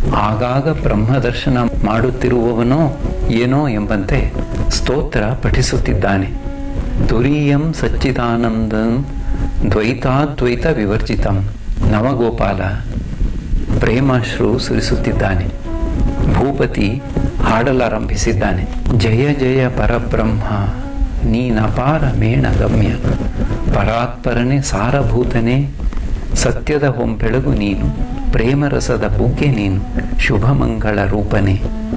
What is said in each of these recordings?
ಆಗಾಗ ಬ್ರಹ್ಮದರ್ಶನ ಮಾಡುತ್ತಿರುವವನೋ ಏನೋ ಎಂಬಂತೆ ಸ್ತೋತ್ರ ಪಠಿಸುತ್ತಿದ್ದಾನೆ ತುರೀಯಂ ಸಚ್ಚಿದಾನಂದಂ ದ್ವೈತಾದ್ವೈತ ವಿವರ್ಜಿತಂ ನವಗೋಪಾಲ ಪ್ರೇಮಾಶ್ರು ಸುರಿಸುತ್ತಿದ್ದಾನೆ ಭೂಪತಿ ಹಾಡಲಾರಂಭಿಸಿದ್ದಾನೆ ಜಯ ಜಯ ಪರಬ್ರಹ್ಮ ನೀನಪಾರ ಮೇಣ ಗಮ್ಯ ಪರಾತ್ಪರನೆ ಸಾರಭೂತನೇ ಸತ್ಯದ ಹೊಂಬೆಳಗು ನೀನು ಪ್ರೇಮರಸದ ಬುಗ್ಗೆ ನೀನು ಶುಭಮಂಗಳ ರೂಪನೇ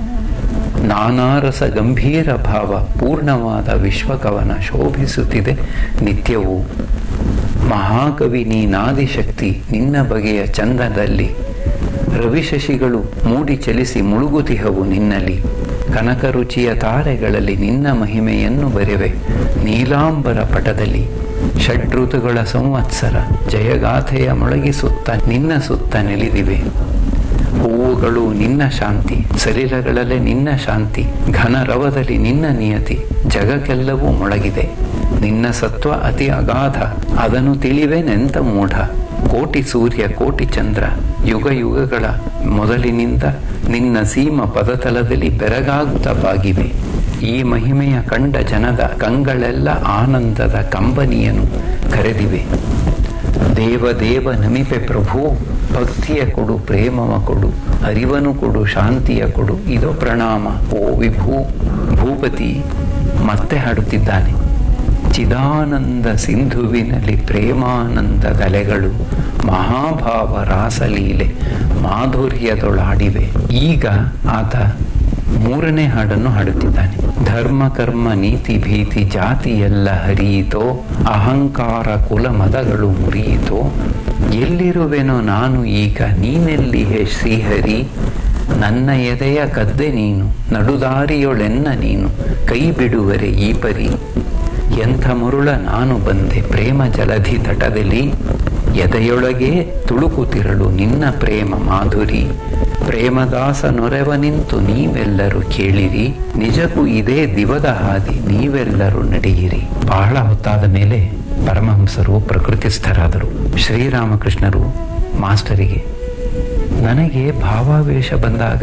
ನಾನಾರಸ ಗಂಭೀರ ಭಾವ ಪೂರ್ಣವಾದ ವಿಶ್ವಕವನ ಶೋಭಿಸುತ್ತಿದೆ ನಿತ್ಯವೂ ಮಹಾಕವಿ ನೀನಾದಿಶಕ್ತಿ ನಿನ್ನ ಬಗೆಯ ಚಂದದಲ್ಲಿ ರವಿಶಶಿಗಳು ಮೂಡಿ ಚಲಿಸಿ ಮುಳುಗುತಿಹವು ನಿನ್ನಲ್ಲಿ ಕನಕರುಚಿಯ ತಾರೆಗಳಲ್ಲಿ ನಿನ್ನ ಮಹಿಮೆಯನ್ನು ಬರೆವೆ ನೀಲಾಂಬರ ಪಟದಲ್ಲಿ ಷಡ್ಋತುಗಳ ಸಂವತ್ಸರ ಜಯಗಾಥೆಯ ಮೊಳಗಿಸುತ್ತ ನಿನ್ನ ಸುತ್ತ ನೆಲೆದಿವೆ ಹೂವುಗಳು ನಿನ್ನ ಶಾಂತಿ ಸಲಿಲಗಳಲ್ಲೇ ನಿನ್ನ ಶಾಂತಿ ಘನ ರವದಲ್ಲಿ ನಿನ್ನ ನಿಯತಿ ಜಗಕ್ಕೆಲ್ಲವೂ ಮೊಳಗಿದೆ ನಿನ್ನ ಸತ್ವ ಅತಿ ಅಗಾಧ ಅದನ್ನು ತಿಳಿವೆ ನೆಂತ ಮೂಢ ಕೋಟಿ ಸೂರ್ಯ ಕೋಟಿ ಚಂದ್ರ ಯುಗ ಯುಗಗಳ ಮೊದಲಿನಿಂದ ನಿನ್ನ ಸೀಮ ಪದತಲದಲ್ಲಿ ಬೆರಗಾಗುತ್ತ ಬಾಗಿವೆ ಈ ಮಹಿಮೆಯ ಕಂಡ ಜನದ ಕಂಗಳೆಲ್ಲ ಆನಂದದ ಕಂಬನಿಯನ್ನು ಕರೆದಿವೆ ದೇವ ದೇವ ನಮಿಪೆ ಪ್ರಭು ಭಕ್ತಿಯ ಕೊಡು ಪ್ರೇಮವ ಕೊಡು ಅರಿವನು ಕೊಡು ಶಾಂತಿಯ ಕೊಡು ಇದು ಪ್ರಣಾಮ ಓ ವಿಭೂ ಭೂಪತಿ ಮತ್ತೆ ಹಾಡುತ್ತಿದ್ದಾನೆ ಚಿದಾನಂದ ಸಿಂಧುವಿನಲ್ಲಿ ಪ್ರೇಮಾನಂದದಲೆಗಳು ಮಹಾಭಾವ ರಾಸಲೀಲೆ ಮಾಧುರ್ಯದೊಳಾಡಿವೆ ಈಗ ಆತ ಮೂರನೇ ಹಾಡನ್ನು ಹಾಡುತ್ತಿದ್ದಾನೆ ಧರ್ಮ ಕರ್ಮ ನೀತಿ ಭೀತಿ ಜಾತಿ ಎಲ್ಲ ಹರಿಯಿತೋ ಅಹಂಕಾರ ಕುಲ ಮದಗಳು ಮುರಿಯಿತೋ ಎಲ್ಲಿರುವೆನೋ ನಾನು ಈಗ ನೀನೆಲ್ಲಿ ಹೇ ಶ್ರೀಹರಿ ನನ್ನ ಎದೆಯ ಕದ್ದೆ ನೀನು ನಡುದಾರಿಯೊಳೆನ್ನ ನೀನು ಕೈ ಬಿಡುವರೆ ಈ ಪರಿ ಎಂಥ ಮುರುಳ ನಾನು ಬಂದೆ ಪ್ರೇಮ ಜಲಧಿ ತಟದಲ್ಲಿ ಎದೆಯೊಳಗೆ ತುಳುಕುತ್ತಿರಲು ನಿನ್ನ ಪ್ರೇಮ ಮಾಧುರಿ ಪ್ರೇಮದಾಸ ನೊರೆವ ನಿಂತು ನೀವೆಲ್ಲರೂ ಕೇಳಿರಿ ನಿಜಕ್ಕೂ ಇದೇ ದಿವದ ಹಾದಿ ನೀವೆಲ್ಲರೂ ನಡೆಯಿರಿ ಬಹಳ ಹೊತ್ತಾದ ಮೇಲೆ ಪರಮಹಂಸರು ಪ್ರಕೃತಿಸ್ಥರಾದರು ಶ್ರೀರಾಮಕೃಷ್ಣರು ಮಾಸ್ಟರಿಗೆ ನನಗೆ ಭಾವಾವೇಶ ಬಂದಾಗ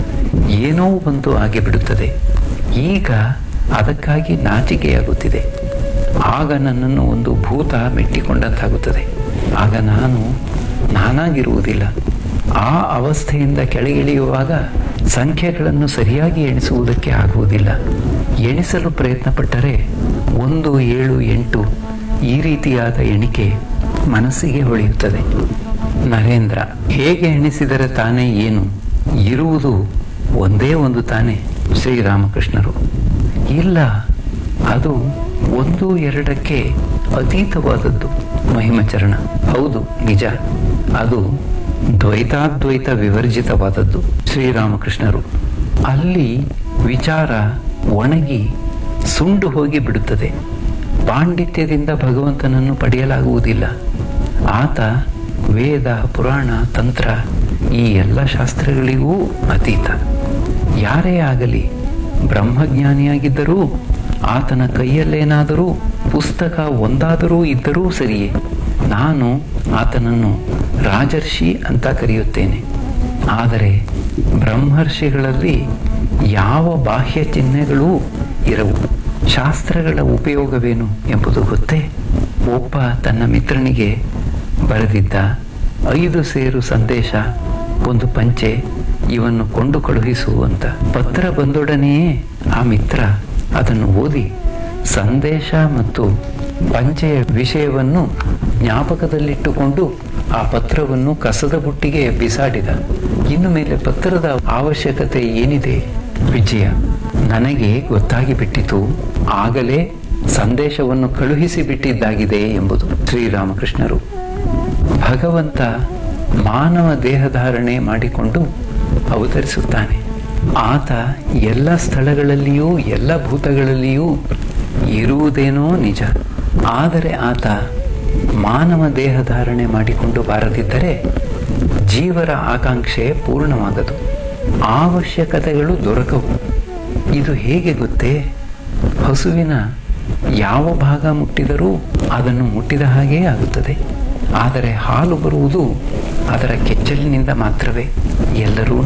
ಏನೋ ಒಂದು ಆಗಿಬಿಡುತ್ತದೆ ಈಗ ಅದಕ್ಕಾಗಿ ನಾಚಿಕೆಯಾಗುತ್ತಿದೆ ಆಗ ನನ್ನನ್ನು ಒಂದು ಭೂತ ಮೆಟ್ಟಿಕೊಂಡಂತಾಗುತ್ತದೆ ಆಗ ನಾನು ನಾನಾಗಿರುವುದಿಲ್ಲ ಆ ಅವಸ್ಥೆಯಿಂದ ಕೆಳಗಿಳಿಯುವಾಗ ಸಂಖ್ಯೆಗಳನ್ನು ಸರಿಯಾಗಿ ಎಣಿಸುವುದಕ್ಕೆ ಆಗುವುದಿಲ್ಲ ಎಣಿಸಲು ಪ್ರಯತ್ನಪಟ್ಟರೆ ಒಂದು ಏಳು ಎಂಟು ಈ ರೀತಿಯಾದ ಎಣಿಕೆ ಮನಸ್ಸಿಗೆ ಹೊಳೆಯುತ್ತದೆ ನರೇಂದ್ರ ಹೇಗೆ ಎಣಿಸಿದರೆ ತಾನೇ ಏನು ಇರುವುದು ಒಂದೇ ಒಂದು ತಾನೇ ಶ್ರೀರಾಮಕೃಷ್ಣರು ಇಲ್ಲ ಅದು ಒಂದು ಎರಡಕ್ಕೆ ಅತೀತವಾದದ್ದು ಮಹಿಮಚರಣ ಹೌದು ನಿಜ ಅದು ದ್ವೈತಾದ್ವೈತ ವಿವರ್ಜಿತವಾದದ್ದು ಶ್ರೀರಾಮಕೃಷ್ಣರು ಅಲ್ಲಿ ವಿಚಾರ ಒಣಗಿ ಸುಂಡು ಹೋಗಿ ಬಿಡುತ್ತದೆ ಪಾಂಡಿತ್ಯದಿಂದ ಭಗವಂತನನ್ನು ಪಡೆಯಲಾಗುವುದಿಲ್ಲ ಆತ ವೇದ ಪುರಾಣ ತಂತ್ರ ಈ ಎಲ್ಲ ಶಾಸ್ತ್ರಗಳಿಗೂ ಅತೀತ ಯಾರೇ ಆಗಲಿ ಬ್ರಹ್ಮಜ್ಞಾನಿಯಾಗಿದ್ದರೂ ಆತನ ಕೈಯಲ್ಲೇನಾದರೂ ಪುಸ್ತಕ ಒಂದಾದರೂ ಇದ್ದರೂ ಸರಿಯೇ ನಾನು ಆತನನ್ನು ರಾಜರ್ಷಿ ಅಂತ ಕರೆಯುತ್ತೇನೆ ಆದರೆ ಬ್ರಹ್ಮರ್ಷಿಗಳಲ್ಲಿ ಯಾವ ಬಾಹ್ಯ ಚಿಹ್ನೆಗಳೂ ಇರವು ಶಾಸ್ತ್ರಗಳ ಉಪಯೋಗವೇನು ಎಂಬುದು ಗೊತ್ತೇ ಒಬ್ಬ ತನ್ನ ಮಿತ್ರನಿಗೆ ಬರೆದಿದ್ದ ಐದು ಸೇರು ಸಂದೇಶ ಒಂದು ಪಂಚೆ ಇವನ್ನು ಕೊಂಡು ಕಳುಹಿಸು ಅಂತ ಪತ್ರ ಬಂದೊಡನೆಯೇ ಆ ಮಿತ್ರ ಅದನ್ನು ಓದಿ ಸಂದೇಶ ಮತ್ತು ಪಂಚೆಯ ವಿಷಯವನ್ನು ಜ್ಞಾಪಕದಲ್ಲಿಟ್ಟುಕೊಂಡು ಆ ಪತ್ರವನ್ನು ಕಸದ ಬುಟ್ಟಿಗೆ ಬಿಸಾಡಿದ ಇನ್ನು ಮೇಲೆ ಪತ್ರದ ಅವಶ್ಯಕತೆ ಏನಿದೆ ವಿಜಯ ನನಗೆ ಗೊತ್ತಾಗಿ ಬಿಟ್ಟಿತು ಆಗಲೇ ಸಂದೇಶವನ್ನು ಕಳುಹಿಸಿ ಬಿಟ್ಟಿದ್ದಾಗಿದೆ ಎಂಬುದು ಶ್ರೀರಾಮಕೃಷ್ಣರು ಭಗವಂತ ಮಾನವ ದೇಹಧಾರಣೆ ಮಾಡಿಕೊಂಡು ಅವತರಿಸುತ್ತಾನೆ ಆತ ಎಲ್ಲ ಸ್ಥಳಗಳಲ್ಲಿಯೂ ಎಲ್ಲ ಭೂತಗಳಲ್ಲಿಯೂ ಇರುವುದೇನೋ ನಿಜ ಆದರೆ ಆತ ಮಾನವ ದೇಹಧಾರಣೆ ಮಾಡಿಕೊಂಡು ಬಾರದಿದ್ದರೆ ಜೀವರ ಆಕಾಂಕ್ಷೆ ಪೂರ್ಣವಾಗದು ಅವಶ್ಯಕತೆಗಳು ದೊರಕವು ಇದು ಹೇಗೆ ಗೊತ್ತೇ ಹಸುವಿನ ಯಾವ ಭಾಗ ಮುಟ್ಟಿದರೂ ಅದನ್ನು ಮುಟ್ಟಿದ ಹಾಗೇ ಆಗುತ್ತದೆ ಆದರೆ ಹಾಲು ಬರುವುದು ಅದರ ಕೆಚ್ಚಲಿನಿಂದ ಮಾತ್ರವೇ ಎಲ್ಲರೂ